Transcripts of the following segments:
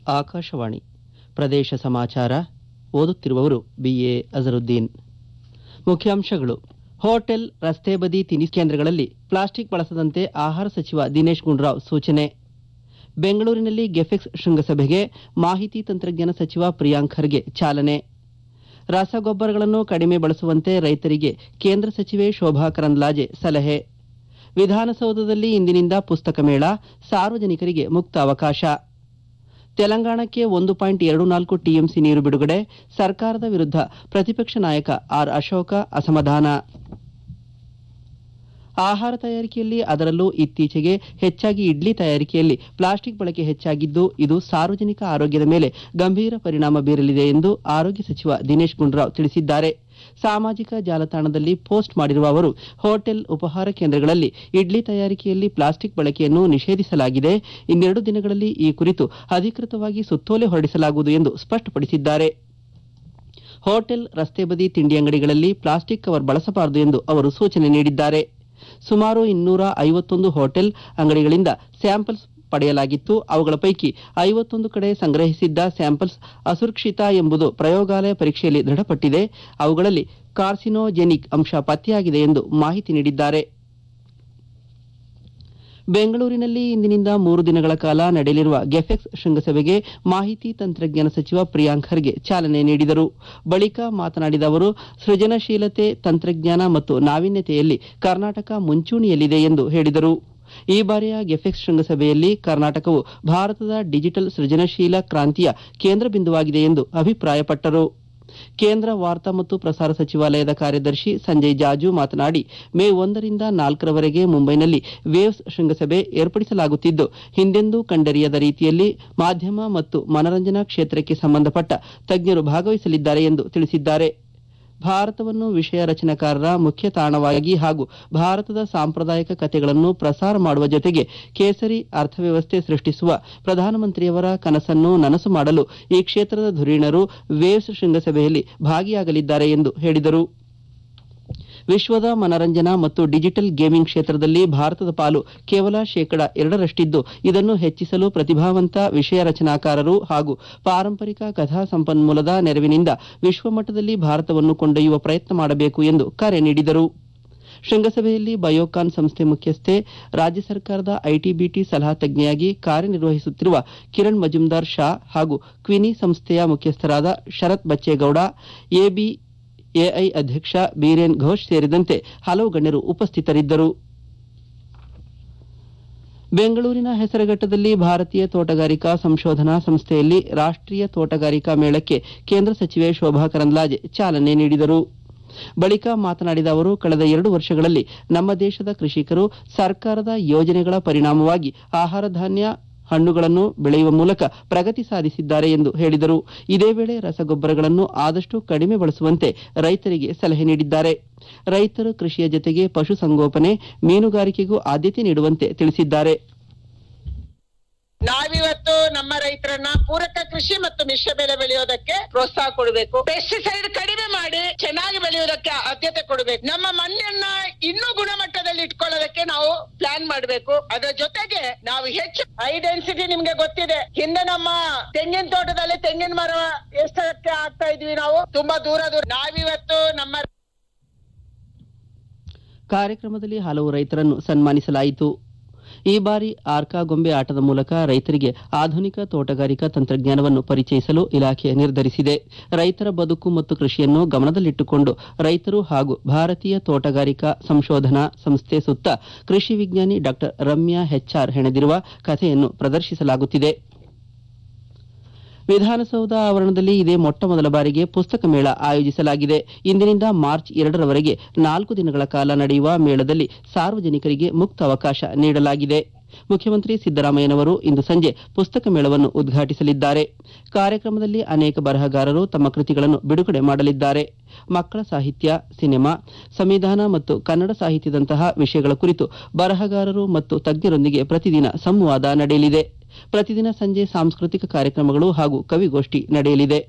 ಆಕಾಶವಾಣಿ ಪ್ರದೇಶ ಸಮಾಚಾರ ಓದುತ್ತಿರುವವರು ಬಿಎ ಅಜರುದ್ದೀನ್ ಮುಖ್ಯಾಂಶಗಳು ಹೋಟೆಲ್ ರಸ್ತೆ ಬದಿ ತಿನಿಸು ಕೇಂದ್ರಗಳಲ್ಲಿ ಪ್ಲಾಸ್ಟಿಕ್ ಬಳಸದಂತೆ ಆಹಾರ ಸಚಿವ ದಿನೇಶ್ ಗುಂಡೂರಾವ್ ಸೂಚನೆ ಬೆಂಗಳೂರಿನಲ್ಲಿ ಗೆಫೆಕ್ಸ್ ಶೃಂಗಸಭೆಗೆ ಮಾಹಿತಿ ತಂತ್ರಜ್ಞಾನ ಸಚಿವ ಪ್ರಿಯಾಂಕ್ ಖರ್ಗೆ ಚಾಲನೆ ರಸಗೊಬ್ಬರಗಳನ್ನು ಕಡಿಮೆ ಬಳಸುವಂತೆ ರೈತರಿಗೆ ಕೇಂದ್ರ ಸಚಿವೆ ಶೋಭಾ ಕರಂದ್ಲಾಜೆ ಸಲಹೆ ವಿಧಾನಸೌಧದಲ್ಲಿ ಇಂದಿನಿಂದ ಪುಸ್ತಕ ಮೇಳ ಸಾರ್ವಜನಿಕರಿಗೆ ಮುಕ್ತ ಅವಕಾಶ ತೆಲಂಗಾಣಕ್ಕೆ ಒಂದು ಪಾಯಿಂಟ್ ಎರಡು ನಾಲ್ಕು ಟಿಎಂಸಿ ನೀರು ಬಿಡುಗಡೆ ಸರ್ಕಾರದ ವಿರುದ್ಧ ಪ್ರತಿಪಕ್ಷ ನಾಯಕ ಆರ್ ಅಶೋಕ ಅಸಮಾಧಾನ ಆಹಾರ ತಯಾರಿಕೆಯಲ್ಲಿ ಅದರಲ್ಲೂ ಇತ್ತೀಚೆಗೆ ಹೆಚ್ಚಾಗಿ ಇಡ್ಲಿ ತಯಾರಿಕೆಯಲ್ಲಿ ಪ್ಲಾಸ್ಟಿಕ್ ಬಳಕೆ ಹೆಚ್ಚಾಗಿದ್ದು ಇದು ಸಾರ್ವಜನಿಕ ಆರೋಗ್ಯದ ಮೇಲೆ ಗಂಭೀರ ಪರಿಣಾಮ ಬೀರಲಿದೆ ಎಂದು ಆರೋಗ್ಯ ಸಚಿವ ದಿನೇಶ್ ಗುಂಡೂರಾವ್ ತಿಳಿಸಿದ್ದಾರೆ ಸಾಮಾಜಿಕ ಜಾಲತಾಣದಲ್ಲಿ ಪೋಸ್ಟ್ ಮಾಡಿರುವ ಅವರು ಹೋಟೆಲ್ ಉಪಹಾರ ಕೇಂದ್ರಗಳಲ್ಲಿ ಇಡ್ಲಿ ತಯಾರಿಕೆಯಲ್ಲಿ ಪ್ಲಾಸ್ಟಿಕ್ ಬಳಕೆಯನ್ನು ನಿಷೇಧಿಸಲಾಗಿದೆ ಇನ್ನೆರಡು ದಿನಗಳಲ್ಲಿ ಈ ಕುರಿತು ಅಧಿಕೃತವಾಗಿ ಸುತ್ತೋಲೆ ಹೊರಡಿಸಲಾಗುವುದು ಎಂದು ಸ್ಪಷ್ಟಪಡಿಸಿದ್ದಾರೆ ಹೋಟೆಲ್ ರಸ್ತೆ ಬದಿ ತಿಂಡಿ ಅಂಗಡಿಗಳಲ್ಲಿ ಪ್ಲಾಸ್ಟಿಕ್ ಕವರ್ ಬಳಸಬಾರದು ಎಂದು ಅವರು ಸೂಚನೆ ನೀಡಿದ್ದಾರೆ ಸುಮಾರು ಇನ್ನೂರ ಐವತ್ತೊಂದು ಹೋಟೆಲ್ ಅಂಗಡಿಗಳಿಂದ ಸ್ಯಾಂಪಲ್ಸ್ ಪಡೆಯಲಾಗಿತ್ತು ಅವುಗಳ ಪೈಕಿ ಐವತ್ತೊಂದು ಕಡೆ ಸಂಗ್ರಹಿಸಿದ್ದ ಸ್ಯಾಂಪಲ್ಸ್ ಅಸುರಕ್ಷಿತ ಎಂಬುದು ಪ್ರಯೋಗಾಲಯ ಪರೀಕ್ಷೆಯಲ್ಲಿ ದೃಢಪಟ್ಟಿದೆ ಅವುಗಳಲ್ಲಿ ಕಾರ್ಸಿನೋಜೆನಿಕ್ ಅಂಶ ಪತ್ತೆಯಾಗಿದೆ ಎಂದು ಮಾಹಿತಿ ನೀಡಿದ್ದಾರೆ ಬೆಂಗಳೂರಿನಲ್ಲಿ ಇಂದಿನಿಂದ ಮೂರು ದಿನಗಳ ಕಾಲ ನಡೆಯಲಿರುವ ಗೆಫೆಕ್ಸ್ ಶೃಂಗಸಭೆಗೆ ಮಾಹಿತಿ ತಂತ್ರಜ್ಞಾನ ಸಚಿವ ಪ್ರಿಯಾಂಕ್ ಖರ್ಗೆ ಚಾಲನೆ ನೀಡಿದರು ಬಳಿಕ ಮಾತನಾಡಿದ ಅವರು ಸೃಜನಶೀಲತೆ ತಂತ್ರಜ್ಞಾನ ಮತ್ತು ನಾವೀನ್ಯತೆಯಲ್ಲಿ ಕರ್ನಾಟಕ ಮುಂಚೂಣಿಯಲ್ಲಿದೆ ಎಂದು ಹೇಳಿದರು ಈ ಬಾರಿಯ ಗೆಫೆಕ್ಸ್ ಶೃಂಗಸಭೆಯಲ್ಲಿ ಕರ್ನಾಟಕವು ಭಾರತದ ಡಿಜಿಟಲ್ ಸೃಜನಶೀಲ ಕ್ರಾಂತಿಯ ಕೇಂದ್ರ ಬಿಂದುವಾಗಿದೆ ಎಂದು ಅಭಿಪ್ರಾಯಪಟ್ಟರು ಕೇಂದ್ರ ವಾರ್ತಾ ಮತ್ತು ಪ್ರಸಾರ ಸಚಿವಾಲಯದ ಕಾರ್ಯದರ್ಶಿ ಸಂಜಯ್ ಜಾಜು ಮಾತನಾಡಿ ಮೇ ಒಂದರಿಂದ ನಾಲ್ಕರವರೆಗೆ ಮುಂಬೈನಲ್ಲಿ ವೇವ್ಸ್ ಶೃಂಗಸಭೆ ಏರ್ಪಡಿಸಲಾಗುತ್ತಿದ್ದು ಹಿಂದೆಂದೂ ಕಂಡರಿಯದ ರೀತಿಯಲ್ಲಿ ಮಾಧ್ಯಮ ಮತ್ತು ಮನರಂಜನಾ ಕ್ಷೇತ್ರಕ್ಕೆ ಸಂಬಂಧಪಟ್ಟ ತಜ್ಞರು ಭಾಗವಹಿಸಲಿದ್ದಾರೆ ಎಂದು ತಿಳಿಸಿದ್ದಾರೆ ಭಾರತವನ್ನು ವಿಷಯ ರಚನೆಕಾರರ ಮುಖ್ಯ ತಾಣವಾಗಿ ಹಾಗೂ ಭಾರತದ ಸಾಂಪ್ರದಾಯಿಕ ಕಥೆಗಳನ್ನು ಪ್ರಸಾರ ಮಾಡುವ ಜೊತೆಗೆ ಕೇಸರಿ ಅರ್ಥವ್ಯವಸ್ಥೆ ಸೃಷ್ಟಿಸುವ ಪ್ರಧಾನಮಂತ್ರಿಯವರ ಕನಸನ್ನು ನನಸು ಮಾಡಲು ಈ ಕ್ಷೇತ್ರದ ಧುರೀಣರು ವೇವ್ಸ್ ಶೃಂಗಸಭೆಯಲ್ಲಿ ಭಾಗಿಯಾಗಲಿದ್ದಾರೆ ಎಂದು ಹೇಳಿದರು ವಿಶ್ವದ ಮನರಂಜನಾ ಮತ್ತು ಡಿಜಿಟಲ್ ಗೇಮಿಂಗ್ ಕ್ಷೇತ್ರದಲ್ಲಿ ಭಾರತದ ಪಾಲು ಕೇವಲ ಶೇಕಡ ಎರಡರಷ್ಟಿದ್ದು ಇದನ್ನು ಹೆಚ್ಚಿಸಲು ಪ್ರತಿಭಾವಂತ ವಿಷಯ ರಚನಾಕಾರರು ಹಾಗೂ ಪಾರಂಪರಿಕ ಕಥಾ ಸಂಪನ್ಮೂಲದ ನೆರವಿನಿಂದ ವಿಶ್ವಮಟ್ಟದಲ್ಲಿ ಭಾರತವನ್ನು ಕೊಂಡೊಯ್ಯುವ ಪ್ರಯತ್ನ ಮಾಡಬೇಕು ಎಂದು ಕರೆ ನೀಡಿದರು ಶೃಂಗಸಭೆಯಲ್ಲಿ ಬಯೋಕಾನ್ ಸಂಸ್ಥೆ ಮುಖ್ಯಸ್ಥೆ ರಾಜ್ಯ ಸರ್ಕಾರದ ಐಟಿಬಿಟಿ ಸಲಹಾ ತಜ್ಞೆಯಾಗಿ ಕಾರ್ಯನಿರ್ವಹಿಸುತ್ತಿರುವ ಕಿರಣ್ ಮಜುಮ್ದಾರ್ ಶಾ ಹಾಗೂ ಕ್ವಿನಿ ಸಂಸ್ಥೆಯ ಮುಖ್ಯಸ್ಥರಾದ ಶರತ್ ಬಚ್ಚೇಗೌಡ ಎಬಿ ಎಐ ಅಧ್ಯಕ್ಷ ಬೀರೇನ್ ಘೋಷ್ ಸೇರಿದಂತೆ ಹಲವು ಗಣ್ಯರು ಉಪಸ್ಥಿತರಿದ್ದರು ಬೆಂಗಳೂರಿನ ಹೆಸರಘಟ್ಟದಲ್ಲಿ ಭಾರತೀಯ ತೋಟಗಾರಿಕಾ ಸಂಶೋಧನಾ ಸಂಸ್ಥೆಯಲ್ಲಿ ರಾಷ್ಟ್ರೀಯ ತೋಟಗಾರಿಕಾ ಮೇಳಕ್ಕೆ ಕೇಂದ್ರ ಸಚಿವೆ ಶೋಭಾ ಕರಂದ್ಲಾಜೆ ಚಾಲನೆ ನೀಡಿದರು ಬಳಿಕ ಮಾತನಾಡಿದ ಅವರು ಕಳೆದ ಎರಡು ವರ್ಷಗಳಲ್ಲಿ ನಮ್ಮ ದೇಶದ ಕೃಷಿಕರು ಸರ್ಕಾರದ ಯೋಜನೆಗಳ ಪರಿಣಾಮವಾಗಿ ಆಹಾರ ಧಾನ್ಯ ಹಣ್ಣುಗಳನ್ನು ಬೆಳೆಯುವ ಮೂಲಕ ಪ್ರಗತಿ ಸಾಧಿಸಿದ್ದಾರೆ ಎಂದು ಹೇಳಿದರು ಇದೇ ವೇಳೆ ರಸಗೊಬ್ಬರಗಳನ್ನು ಆದಷ್ಟು ಕಡಿಮೆ ಬಳಸುವಂತೆ ರೈತರಿಗೆ ಸಲಹೆ ನೀಡಿದ್ದಾರೆ ರೈತರು ಕೃಷಿಯ ಜೊತೆಗೆ ಪಶುಸಂಗೋಪನೆ ಮೀನುಗಾರಿಕೆಗೂ ಆದ್ಯತೆ ನೀಡುವಂತೆ ತಿಳಿಸಿದ್ದಾರೆ ನಾವಿವತ್ತು ನಮ್ಮ ರೈತರನ್ನ ಪೂರಕ ಕೃಷಿ ಮತ್ತು ಮಿಶ್ರ ಬೆಳೆ ಬೆಳೆಯೋದಕ್ಕೆ ಪ್ರೋತ್ಸಾಹ ಕೊಡಬೇಕು ಪೆಸ್ಟಿಸೈಡ್ ಕಡಿಮೆ ಮಾಡಿ ಚೆನ್ನಾಗಿ ಬೆಳೆಯೋದಕ್ಕೆ ಆದ್ಯತೆ ಕೊಡಬೇಕು ನಮ್ಮ ಮಣ್ಣನ್ನ ಇನ್ನೂ ಗುಣಮಟ್ಟದಲ್ಲಿ ಇಟ್ಕೊಳ್ಳೋದಕ್ಕೆ ನಾವು ಪ್ಲಾನ್ ಮಾಡಬೇಕು ಅದರ ಜೊತೆಗೆ ನಾವು ಹೆಚ್ಚು ಹೈ ಡೆನ್ಸಿಟಿ ನಿಮ್ಗೆ ಗೊತ್ತಿದೆ ಹಿಂದೆ ನಮ್ಮ ತೆಂಗಿನ ತೋಟದಲ್ಲಿ ತೆಂಗಿನ ಮರ ಎಷ್ಟಕ್ಕೆ ಆಗ್ತಾ ಇದ್ವಿ ನಾವು ತುಂಬಾ ದೂರ ದೂರ ನಾವಿವತ್ತು ನಮ್ಮ ಕಾರ್ಯಕ್ರಮದಲ್ಲಿ ಹಲವು ರೈತರನ್ನು ಸನ್ಮಾನಿಸಲಾಯಿತು ಈ ಬಾರಿ ಆರ್ಕಾ ಗೊಂಬೆ ಆಟದ ಮೂಲಕ ರೈತರಿಗೆ ಆಧುನಿಕ ತೋಟಗಾರಿಕಾ ತಂತ್ರಜ್ಞಾನವನ್ನು ಪರಿಚಯಿಸಲು ಇಲಾಖೆ ನಿರ್ಧರಿಸಿದೆ ರೈತರ ಬದುಕು ಮತ್ತು ಕೃಷಿಯನ್ನು ಗಮನದಲ್ಲಿಟ್ಟುಕೊಂಡು ರೈತರು ಹಾಗೂ ಭಾರತೀಯ ತೋಟಗಾರಿಕಾ ಸಂಶೋಧನಾ ಸಂಸ್ಥೆ ಸುತ್ತ ಕೃಷಿ ವಿಜ್ಞಾನಿ ಡಾಕ್ಟರ್ ರಮ್ಯಾ ಹೆಚ್ಆರ್ ಹೆಣೆದಿರುವ ಕಥೆಯನ್ನು ಪ್ರದರ್ಶಿಸಲಾಗುತ್ತಿದೆ ವಿಧಾನಸೌಧ ಆವರಣದಲ್ಲಿ ಇದೇ ಮೊಟ್ಟ ಮೊದಲ ಬಾರಿಗೆ ಪುಸ್ತಕ ಮೇಳ ಆಯೋಜಿಸಲಾಗಿದೆ ಇಂದಿನಿಂದ ಮಾರ್ಚ್ ಎರಡರವರೆಗೆ ನಾಲ್ಕು ದಿನಗಳ ಕಾಲ ನಡೆಯುವ ಮೇಳದಲ್ಲಿ ಸಾರ್ವಜನಿಕರಿಗೆ ಮುಕ್ತ ಅವಕಾಶ ನೀಡಲಾಗಿದೆ ಮುಖ್ಯಮಂತ್ರಿ ಸಿದ್ದರಾಮಯ್ಯನವರು ಇಂದು ಸಂಜೆ ಪುಸ್ತಕ ಮೇಳವನ್ನು ಉದ್ಘಾಟಿಸಲಿದ್ದಾರೆ ಕಾರ್ಯಕ್ರಮದಲ್ಲಿ ಅನೇಕ ಬರಹಗಾರರು ತಮ್ಮ ಕೃತಿಗಳನ್ನು ಬಿಡುಗಡೆ ಮಾಡಲಿದ್ದಾರೆ ಮಕ್ಕಳ ಸಾಹಿತ್ಯ ಸಿನಿಮಾ ಸಂವಿಧಾನ ಮತ್ತು ಕನ್ನಡ ಸಾಹಿತ್ಯದಂತಹ ವಿಷಯಗಳ ಕುರಿತು ಬರಹಗಾರರು ಮತ್ತು ತಜ್ಞರೊಂದಿಗೆ ಪ್ರತಿದಿನ ಸಂವಾದ ನಡೆಯಲಿದೆ ಪ್ರತಿದಿನ ಸಂಜೆ ಸಾಂಸ್ಕೃತಿಕ ಕಾರ್ಯಕ್ರಮಗಳು ಹಾಗೂ ಕವಿಗೋಷ್ಠಿ ನಡೆಯಲಿದೆ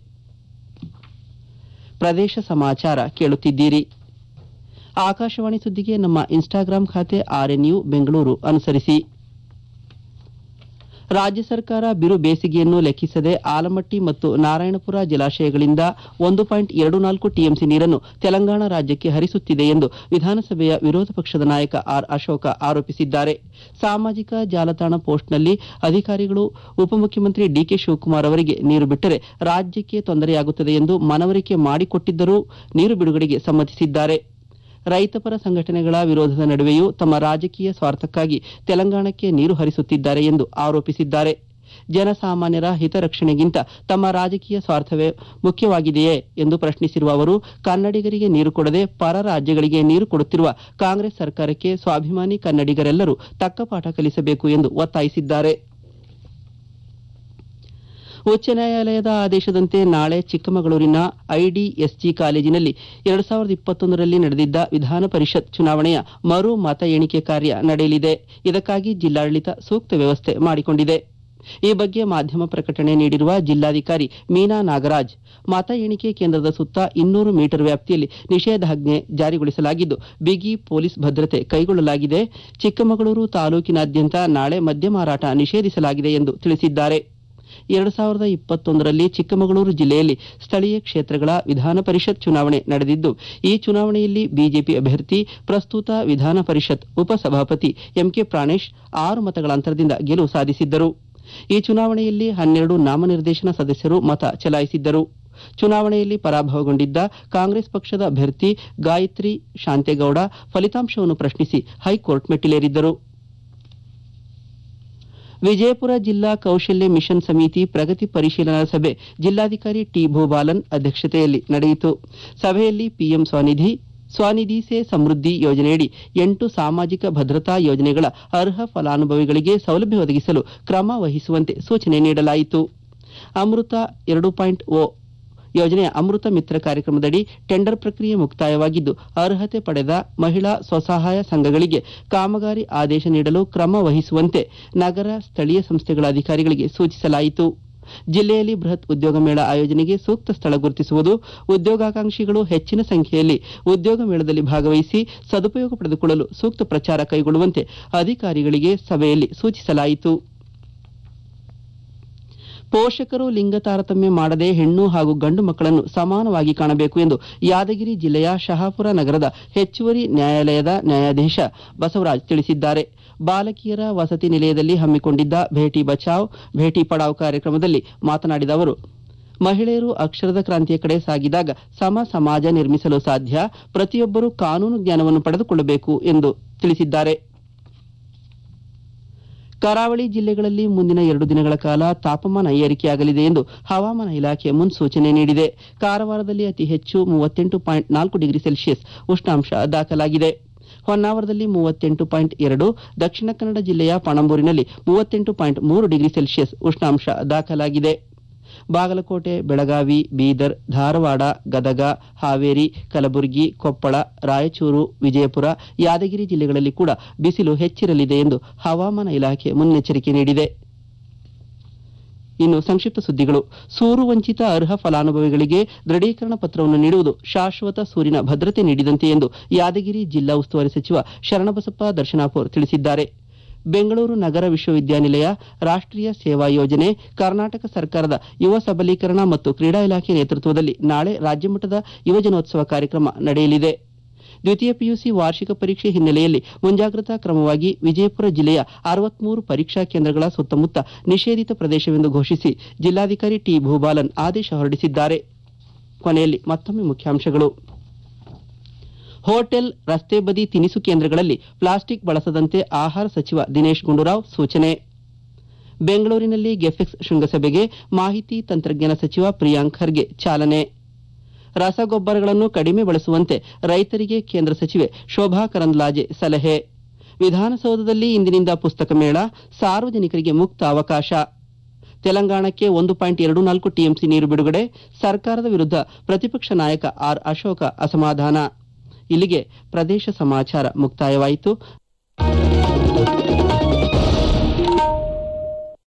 ಪ್ರದೇಶ ಸಮಾಚಾರ ಕೇಳುತ್ತಿದ್ದೀರಿ ಆಕಾಶವಾಣಿ ಸುದ್ದಿಗೆ ನಮ್ಮ ಇನ್ಸ್ಟಾಗ್ರಾಂ ಖಾತೆ ಆರ್ಎನ್ಯು ಬೆಂಗಳೂರು ಅನುಸರಿಸಿ ರಾಜ್ಯ ಸರ್ಕಾರ ಬಿರು ಬೇಸಿಗೆಯನ್ನು ಲೆಕ್ಕಿಸದೆ ಆಲಮಟ್ಟಿ ಮತ್ತು ನಾರಾಯಣಪುರ ಜಲಾಶಯಗಳಿಂದ ಒಂದು ಪಾಯಿಂಟ್ ಎರಡು ನಾಲ್ಕು ಟಿಎಂಸಿ ನೀರನ್ನು ತೆಲಂಗಾಣ ರಾಜ್ಯಕ್ಕೆ ಹರಿಸುತ್ತಿದೆ ಎಂದು ವಿಧಾನಸಭೆಯ ವಿರೋಧ ಪಕ್ಷದ ನಾಯಕ ಆರ್ ಅಶೋಕ ಆರೋಪಿಸಿದ್ದಾರೆ ಸಾಮಾಜಿಕ ಜಾಲತಾಣ ಪೋಸ್ಟ್ನಲ್ಲಿ ಅಧಿಕಾರಿಗಳು ಉಪಮುಖ್ಯಮಂತ್ರಿ ಡಿಕೆ ಶಿವಕುಮಾರ್ ಅವರಿಗೆ ನೀರು ಬಿಟ್ಟರೆ ರಾಜ್ಯಕ್ಕೆ ತೊಂದರೆಯಾಗುತ್ತದೆ ಎಂದು ಮನವರಿಕೆ ಮಾಡಿಕೊಟ್ಟಿದ್ದರೂ ನೀರು ಬಿಡುಗಡೆಗೆ ಸಮ್ಮತಿಸಿದ್ದಾರೆ ರೈತಪರ ಸಂಘಟನೆಗಳ ವಿರೋಧದ ನಡುವೆಯೂ ತಮ್ಮ ರಾಜಕೀಯ ಸ್ವಾರ್ಥಕ್ಕಾಗಿ ತೆಲಂಗಾಣಕ್ಕೆ ನೀರು ಹರಿಸುತ್ತಿದ್ದಾರೆ ಎಂದು ಆರೋಪಿಸಿದ್ದಾರೆ ಜನಸಾಮಾನ್ಯರ ಹಿತರಕ್ಷಣೆಗಿಂತ ತಮ್ಮ ರಾಜಕೀಯ ಸ್ವಾರ್ಥವೇ ಮುಖ್ಯವಾಗಿದೆಯೇ ಎಂದು ಪ್ರಶ್ನಿಸಿರುವ ಅವರು ಕನ್ನಡಿಗರಿಗೆ ನೀರು ಕೊಡದೆ ಪರ ರಾಜ್ಯಗಳಿಗೆ ನೀರು ಕೊಡುತ್ತಿರುವ ಕಾಂಗ್ರೆಸ್ ಸರ್ಕಾರಕ್ಕೆ ಸ್ವಾಭಿಮಾನಿ ಕನ್ನಡಿಗರೆಲ್ಲರೂ ತಕ್ಕ ಪಾಠ ಕಲಿಸಬೇಕು ಎಂದು ಒತ್ತಾಯಿಸಿದ್ದಾರೆ ಉಚ್ಚ ನ್ಯಾಯಾಲಯದ ಆದೇಶದಂತೆ ನಾಳೆ ಚಿಕ್ಕಮಗಳೂರಿನ ಐಡಿಎಸ್ಜಿ ಕಾಲೇಜಿನಲ್ಲಿ ಎರಡು ಸಾವಿರದ ಇಪ್ಪತ್ತೊಂದರಲ್ಲಿ ನಡೆದಿದ್ದ ವಿಧಾನ ಪರಿಷತ್ ಚುನಾವಣೆಯ ಮರು ಮತ ಎಣಿಕೆ ಕಾರ್ಯ ನಡೆಯಲಿದೆ ಇದಕ್ಕಾಗಿ ಜಿಲ್ಲಾಡಳಿತ ಸೂಕ್ತ ವ್ಯವಸ್ಥೆ ಮಾಡಿಕೊಂಡಿದೆ ಈ ಬಗ್ಗೆ ಮಾಧ್ಯಮ ಪ್ರಕಟಣೆ ನೀಡಿರುವ ಜಿಲ್ಲಾಧಿಕಾರಿ ಮೀನಾ ನಾಗರಾಜ್ ಮತ ಎಣಿಕೆ ಕೇಂದ್ರದ ಸುತ್ತ ಇನ್ನೂರು ಮೀಟರ್ ವ್ಯಾಪ್ತಿಯಲ್ಲಿ ನಿಷೇಧಾಜ್ಞೆ ಜಾರಿಗೊಳಿಸಲಾಗಿದ್ದು ಬಿಗಿ ಪೊಲೀಸ್ ಭದ್ರತೆ ಕೈಗೊಳ್ಳಲಾಗಿದೆ ಚಿಕ್ಕಮಗಳೂರು ತಾಲೂಕಿನಾದ್ಯಂತ ನಾಳೆ ಮದ್ಯ ಮಾರಾಟ ನಿಷೇಧಿಸಲಾಗಿದೆ ಎಂದು ತಿಳಿಸಿದ್ದಾರೆ ಎರಡು ಸಾವಿರದ ಇಪ್ಪತ್ತೊಂದರಲ್ಲಿ ಚಿಕ್ಕಮಗಳೂರು ಜಿಲ್ಲೆಯಲ್ಲಿ ಸ್ಥಳೀಯ ಕ್ಷೇತ್ರಗಳ ವಿಧಾನ ಪರಿಷತ್ ಚುನಾವಣೆ ನಡೆದಿದ್ದು ಈ ಚುನಾವಣೆಯಲ್ಲಿ ಬಿಜೆಪಿ ಅಭ್ಯರ್ಥಿ ಪ್ರಸ್ತುತ ವಿಧಾನ ಪರಿಷತ್ ಉಪಸಭಾಪತಿ ಎಂಕೆ ಪ್ರಾಣೇಶ್ ಆರು ಮತಗಳ ಅಂತರದಿಂದ ಗೆಲುವು ಸಾಧಿಸಿದ್ದರು ಈ ಚುನಾವಣೆಯಲ್ಲಿ ಹನ್ನೆರಡು ನಾಮನಿರ್ದೇಶನ ಸದಸ್ಯರು ಮತ ಚಲಾಯಿಸಿದ್ದರು ಚುನಾವಣೆಯಲ್ಲಿ ಪರಾಭವಗೊಂಡಿದ್ದ ಕಾಂಗ್ರೆಸ್ ಪಕ್ಷದ ಅಭ್ಯರ್ಥಿ ಗಾಯತ್ರಿ ಶಾಂತೇಗೌಡ ಫಲಿತಾಂಶವನ್ನು ಪ್ರಶ್ನಿಸಿ ಹೈಕೋರ್ಟ್ ಮೆಟ್ಟಿಲೇರಿದ್ದರು ವಿಜಯಪುರ ಜಿಲ್ಲಾ ಕೌಶಲ್ಯ ಮಿಷನ್ ಸಮಿತಿ ಪ್ರಗತಿ ಪರಿಶೀಲನಾ ಸಭೆ ಜಿಲ್ಲಾಧಿಕಾರಿ ಟಿ ಭೂಬಾಲನ್ ಅಧ್ಯಕ್ಷತೆಯಲ್ಲಿ ನಡೆಯಿತು ಸಭೆಯಲ್ಲಿ ಪಿಎಂ ಸ್ವನಿಧಿ ಸ್ವನಿಧಿ ಸೇ ಸಮೃದ್ಧಿ ಯೋಜನೆಯಡಿ ಎಂಟು ಸಾಮಾಜಿಕ ಭದ್ರತಾ ಯೋಜನೆಗಳ ಅರ್ಹ ಫಲಾನುಭವಿಗಳಿಗೆ ಸೌಲಭ್ಯ ಒದಗಿಸಲು ಕ್ರಮ ವಹಿಸುವಂತೆ ಸೂಚನೆ ನೀಡಲಾಯಿತು ಅಮೃತ ಎರಡು ಪಾಯಿಂಟ್ ಓ ಯೋಜನೆಯ ಅಮೃತ ಮಿತ್ರ ಕಾರ್ಯಕ್ರಮದಡಿ ಟೆಂಡರ್ ಪ್ರಕ್ರಿಯೆ ಮುಕ್ತಾಯವಾಗಿದ್ದು ಅರ್ಹತೆ ಪಡೆದ ಮಹಿಳಾ ಸ್ವಸಹಾಯ ಸಂಘಗಳಿಗೆ ಕಾಮಗಾರಿ ಆದೇಶ ನೀಡಲು ಕ್ರಮ ವಹಿಸುವಂತೆ ನಗರ ಸ್ಥಳೀಯ ಸಂಸ್ಥೆಗಳ ಅಧಿಕಾರಿಗಳಿಗೆ ಸೂಚಿಸಲಾಯಿತು ಜಿಲ್ಲೆಯಲ್ಲಿ ಬೃಹತ್ ಉದ್ಯೋಗ ಮೇಳ ಆಯೋಜನೆಗೆ ಸೂಕ್ತ ಸ್ಥಳ ಗುರುತಿಸುವುದು ಉದ್ಯೋಗಾಕಾಂಕ್ಷಿಗಳು ಹೆಚ್ಚಿನ ಸಂಖ್ಯೆಯಲ್ಲಿ ಉದ್ಯೋಗ ಮೇಳದಲ್ಲಿ ಭಾಗವಹಿಸಿ ಸದುಪಯೋಗ ಪಡೆದುಕೊಳ್ಳಲು ಸೂಕ್ತ ಪ್ರಚಾರ ಕೈಗೊಳ್ಳುವಂತೆ ಅಧಿಕಾರಿಗಳಿಗೆ ಸಭೆಯಲ್ಲಿ ಸೂಚಿಸಲಾಯಿತು ಪೋಷಕರು ಲಿಂಗ ತಾರತಮ್ಯ ಮಾಡದೆ ಹೆಣ್ಣು ಹಾಗೂ ಗಂಡು ಮಕ್ಕಳನ್ನು ಸಮಾನವಾಗಿ ಕಾಣಬೇಕು ಎಂದು ಯಾದಗಿರಿ ಜಿಲ್ಲೆಯ ಶಹಾಪುರ ನಗರದ ಹೆಚ್ಚುವರಿ ನ್ಯಾಯಾಲಯದ ನ್ಯಾಯಾಧೀಶ ಬಸವರಾಜ್ ತಿಳಿಸಿದ್ದಾರೆ ಬಾಲಕಿಯರ ವಸತಿ ನಿಲಯದಲ್ಲಿ ಹಮ್ಮಿಕೊಂಡಿದ್ದ ಭೇಟಿ ಬಚಾವ್ ಭೇಟಿ ಪಡಾವ್ ಕಾರ್ಯಕ್ರಮದಲ್ಲಿ ಮಾತನಾಡಿದ ಅವರು ಮಹಿಳೆಯರು ಅಕ್ಷರದ ಕ್ರಾಂತಿಯ ಕಡೆ ಸಾಗಿದಾಗ ಸಮ ಸಮಾಜ ನಿರ್ಮಿಸಲು ಸಾಧ್ಯ ಪ್ರತಿಯೊಬ್ಬರೂ ಕಾನೂನು ಜ್ಞಾನವನ್ನು ಪಡೆದುಕೊಳ್ಳಬೇಕು ಎಂದು ತಿಳಿಸಿದ್ದಾರೆ ಕರಾವಳಿ ಜಿಲ್ಲೆಗಳಲ್ಲಿ ಮುಂದಿನ ಎರಡು ದಿನಗಳ ಕಾಲ ತಾಪಮಾನ ಏರಿಕೆಯಾಗಲಿದೆ ಎಂದು ಹವಾಮಾನ ಇಲಾಖೆ ಮುನ್ಸೂಚನೆ ನೀಡಿದೆ ಕಾರವಾರದಲ್ಲಿ ಅತಿ ಹೆಚ್ಚು ಮೂವತ್ತೆಂಟು ಪಾಯಿಂಟ್ ನಾಲ್ಕು ಡಿಗ್ರಿ ಸೆಲ್ಸಿಯಸ್ ಉಷ್ಣಾಂಶ ದಾಖಲಾಗಿದೆ ಹೊನ್ನಾವರದಲ್ಲಿ ಮೂವತ್ತೆಂಟು ಪಾಯಿಂಟ್ ಎರಡು ದಕ್ಷಿಣ ಕನ್ನಡ ಜಿಲ್ಲೆಯ ಪಣಂಬೂರಿನಲ್ಲಿ ಮೂವತ್ತೆಂಟು ಪಾಯಿಂಟ್ ಮೂರು ಡಿಗ್ರಿ ಸೆಲ್ಸಿಯಸ್ ಉಷ್ಣಾಂಶ ದಾಖಲಾಗಿದೆ ಬಾಗಲಕೋಟೆ ಬೆಳಗಾವಿ ಬೀದರ್ ಧಾರವಾಡ ಗದಗ ಹಾವೇರಿ ಕಲಬುರಗಿ ಕೊಪ್ಪಳ ರಾಯಚೂರು ವಿಜಯಪುರ ಯಾದಗಿರಿ ಜಿಲ್ಲೆಗಳಲ್ಲಿ ಕೂಡ ಬಿಸಿಲು ಹೆಚ್ಚಿರಲಿದೆ ಎಂದು ಹವಾಮಾನ ಇಲಾಖೆ ಮುನ್ನೆಚ್ಚರಿಕೆ ನೀಡಿದೆ ಇನ್ನು ಸಂಕ್ಷಿಪ್ತ ಸುದ್ದಿಗಳು ಸೂರು ವಂಚಿತ ಅರ್ಹ ಫಲಾನುಭವಿಗಳಿಗೆ ದೃಢೀಕರಣ ಪತ್ರವನ್ನು ನೀಡುವುದು ಶಾಶ್ವತ ಸೂರಿನ ಭದ್ರತೆ ನೀಡಿದಂತೆ ಎಂದು ಯಾದಗಿರಿ ಜಿಲ್ಲಾ ಉಸ್ತುವಾರಿ ಸಚಿವ ಶರಣಬಸಪ್ಪ ದರ್ಶನಾಪುರ್ ತಿಳಿಸಿದ್ದಾರೆ ಬೆಂಗಳೂರು ನಗರ ವಿಶ್ವವಿದ್ಯಾನಿಲಯ ರಾಷ್ಟ್ರೀಯ ಸೇವಾ ಯೋಜನೆ ಕರ್ನಾಟಕ ಸರ್ಕಾರದ ಯುವ ಸಬಲೀಕರಣ ಮತ್ತು ಕ್ರೀಡಾ ಇಲಾಖೆ ನೇತೃತ್ವದಲ್ಲಿ ನಾಳೆ ರಾಜ್ಯಮಟ್ಟದ ಯುವಜನೋತ್ಸವ ಕಾರ್ಯಕ್ರಮ ನಡೆಯಲಿದೆ ದ್ವಿತೀಯ ಪಿಯುಸಿ ವಾರ್ಷಿಕ ಪರೀಕ್ಷೆ ಹಿನ್ನೆಲೆಯಲ್ಲಿ ಮುಂಜಾಗ್ರತಾ ಕ್ರಮವಾಗಿ ವಿಜಯಪುರ ಜಿಲ್ಲೆಯ ಅರವತ್ಮೂರು ಪರೀಕ್ಷಾ ಕೇಂದ್ರಗಳ ಸುತ್ತಮುತ್ತ ನಿಷೇಧಿತ ಪ್ರದೇಶವೆಂದು ಘೋಷಿಸಿ ಜಿಲ್ಲಾಧಿಕಾರಿ ಟಿ ಭೂಬಾಲನ್ ಆದೇಶ ಹೊರಡಿಸಿದ್ದಾರೆ ಕೊನೆಯಲ್ಲಿ ಮತ್ತೊಮ್ಮೆ ಮುಖ್ಯಾಂಶಗಳು ಹೋಟೆಲ್ ರಸ್ತೆ ಬದಿ ತಿನಿಸು ಕೇಂದ್ರಗಳಲ್ಲಿ ಪ್ಲಾಸ್ಟಿಕ್ ಬಳಸದಂತೆ ಆಹಾರ ಸಚಿವ ದಿನೇಶ್ ಗುಂಡೂರಾವ್ ಸೂಚನೆ ಬೆಂಗಳೂರಿನಲ್ಲಿ ಗೆಫೆಕ್ಸ್ ಶೃಂಗಸಭೆಗೆ ಮಾಹಿತಿ ತಂತ್ರಜ್ಞಾನ ಸಚಿವ ಪ್ರಿಯಾಂಕ್ ಖರ್ಗೆ ಚಾಲನೆ ರಸಗೊಬ್ಬರಗಳನ್ನು ಕಡಿಮೆ ಬಳಸುವಂತೆ ರೈತರಿಗೆ ಕೇಂದ್ರ ಸಚಿವೆ ಶೋಭಾ ಕರಂದ್ಲಾಜೆ ಸಲಹೆ ವಿಧಾನಸೌಧದಲ್ಲಿ ಇಂದಿನಿಂದ ಪುಸ್ತಕ ಮೇಳ ಸಾರ್ವಜನಿಕರಿಗೆ ಮುಕ್ತ ಅವಕಾಶ ತೆಲಂಗಾಣಕ್ಕೆ ಒಂದು ಪಾಯಿಂಟ್ ಎರಡು ನಾಲ್ಕು ಟಿಎಂಸಿ ನೀರು ಬಿಡುಗಡೆ ಸರ್ಕಾರದ ವಿರುದ್ಧ ಪ್ರತಿಪಕ್ಷ ನಾಯಕ ಆರ್ ಅಶೋಕ ಅಸಮಾಧಾನ ಇಲ್ಲಿಗೆ ಪ್ರದೇಶ ಸಮಾಚಾರ ಮುಕ್ತಾಯವಾಯಿತು